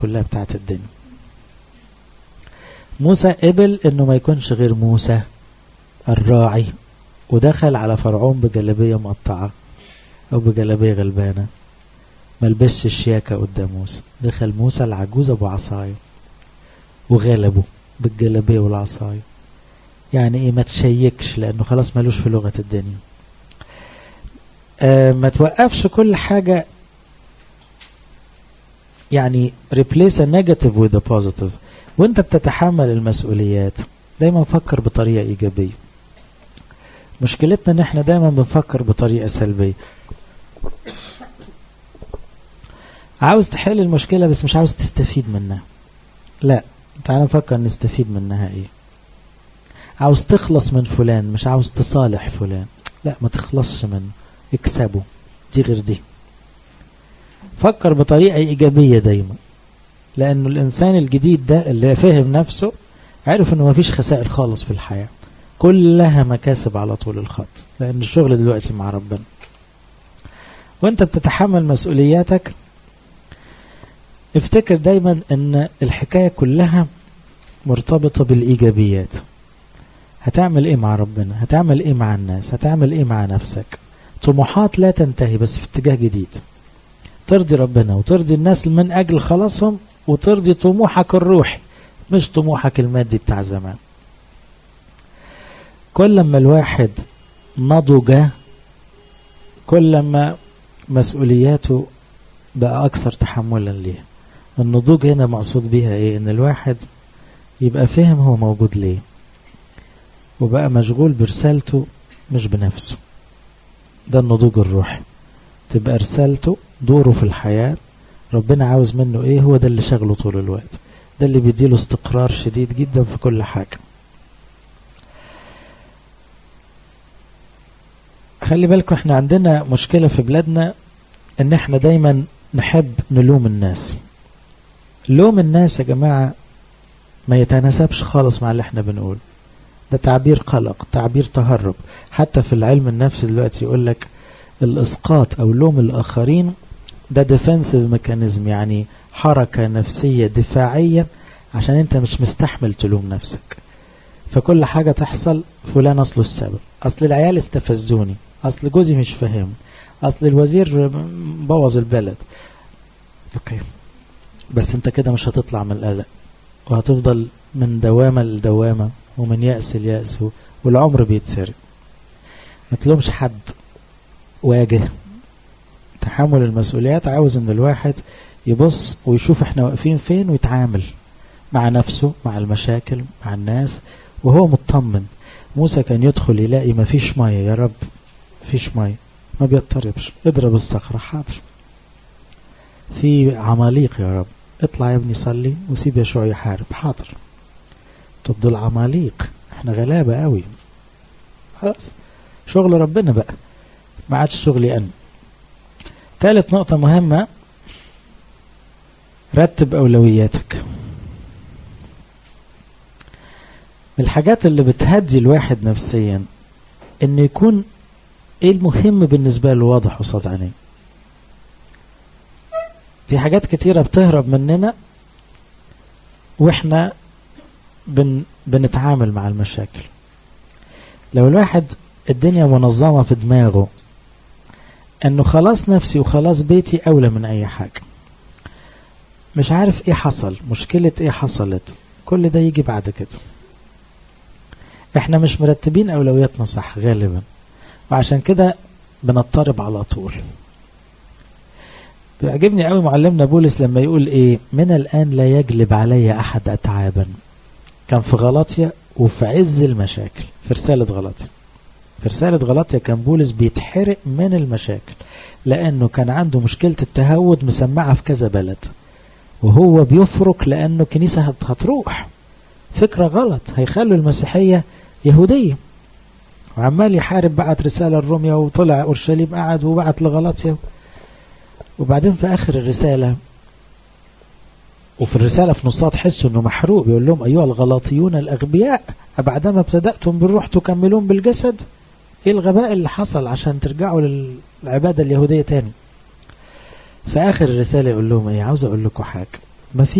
كلها بتاعت الدنيا موسى قبل انه ما يكونش غير موسى الراعي ودخل على فرعون بجلابيه مقطعه او بجلابيه غلبانه ما لبسش الشياكه قدام موسى دخل موسى العجوز ابو عصايه وغلبه بالجلابيه والعصايه يعني ايه ما تشيكش لانه خلاص ملوش في لغه الدنيا آه ما توقفش كل حاجه يعني replace a negative with a positive وانت بتتحمل المسؤوليات دايما فكر بطريقة ايجابية مشكلتنا ان احنا دايما بنفكر بطريقة سلبية عاوز تحل المشكلة بس مش عاوز تستفيد منها لا تعال نفكر نستفيد منها ايه عاوز تخلص من فلان مش عاوز تصالح فلان لا ما تخلصش منه اكسبه دي غير دي فكر بطريقة إيجابية دايما لأنه الإنسان الجديد ده اللي فهم نفسه عرف أنه مفيش خسائر خالص في الحياة كلها مكاسب على طول الخط لأن الشغل دلوقتي مع ربنا وانت بتتحمل مسؤولياتك افتكر دايما ان الحكاية كلها مرتبطة بالإيجابيات هتعمل ايه مع ربنا هتعمل ايه مع الناس هتعمل ايه مع نفسك طموحات لا تنتهي بس في اتجاه جديد ترضي ربنا وترضي الناس من أجل خلاصهم وترضي طموحك الروحي مش طموحك المادي بتاع زمان كل ما الواحد نضج كل ما مسؤولياته بقى أكثر تحملا ليها النضوج هنا مقصود بيها إيه إن الواحد يبقى فهم هو موجود ليه وبقى مشغول برسالته مش بنفسه ده النضوج الروحي تبقى رسالته دوره في الحياة ربنا عاوز منه ايه هو ده اللي شغله طول الوقت ده اللي بيديله استقرار شديد جدا في كل حاجة خلي بالكم احنا عندنا مشكلة في بلادنا ان احنا دايما نحب نلوم الناس لوم الناس يا جماعة ما يتناسبش خالص مع اللي احنا بنقول ده تعبير قلق تعبير تهرب حتى في العلم النفسي دلوقتي يقول لك الاسقاط او لوم الاخرين ده ديفنسيف ميكانيزم يعني حركة نفسية دفاعية عشان انت مش مستحمل تلوم نفسك فكل حاجة تحصل فلان اصله السبب اصل العيال استفزوني اصل جوزي مش فاهم اصل الوزير بوظ البلد اوكي بس انت كده مش هتطلع من القلق وهتفضل من دوامة لدوامة ومن يأس ليأس والعمر بيتسرق ما تلومش حد واجه تحمل المسؤوليات عاوز ان الواحد يبص ويشوف احنا واقفين فين ويتعامل مع نفسه مع المشاكل مع الناس وهو مطمن موسى كان يدخل يلاقي ما فيش مية يا رب فيش مية ما بيضطربش اضرب الصخرة حاضر في عماليق يا رب اطلع يا ابني صلي وسيب يشوع يحارب حاضر طب دول عماليق احنا غلابة قوي خلاص شغل ربنا بقى ما عادش شغلي انا ثالث نقطة مهمة رتب أولوياتك من الحاجات اللي بتهدي الواحد نفسيا انه يكون ايه المهم بالنسبة له واضح قصاد عينيه في حاجات كتيرة بتهرب مننا واحنا بن بنتعامل مع المشاكل لو الواحد الدنيا منظمة في دماغه انه خلاص نفسي وخلاص بيتي اولى من اي حاجة مش عارف ايه حصل مشكلة ايه حصلت كل ده يجي بعد كده احنا مش مرتبين اولوياتنا صح غالبا وعشان كده بنضطرب على طول بيعجبني قوي معلمنا بولس لما يقول ايه من الان لا يجلب علي احد اتعابا كان في غلطية وفي عز المشاكل في رسالة غلطية في رسالة غلطية كان بولس بيتحرق من المشاكل لأنه كان عنده مشكلة التهود مسمعة في كذا بلد وهو بيفرق لأنه كنيسة هتروح فكرة غلط هيخلوا المسيحية يهودية وعمال يحارب بعت رسالة الروميا وطلع أورشليم قعد وبعت لغلطية وبعدين في آخر الرسالة وفي الرسالة في نصها تحسوا انه محروق بيقول لهم ايها الغلاطيون الاغبياء بعدما ابتدأتم بالروح تكملون بالجسد ايه الغباء اللي حصل عشان ترجعوا للعبادة اليهودية تاني في اخر الرسالة يقول لهم ايه عاوز اقول لكم حاجة ما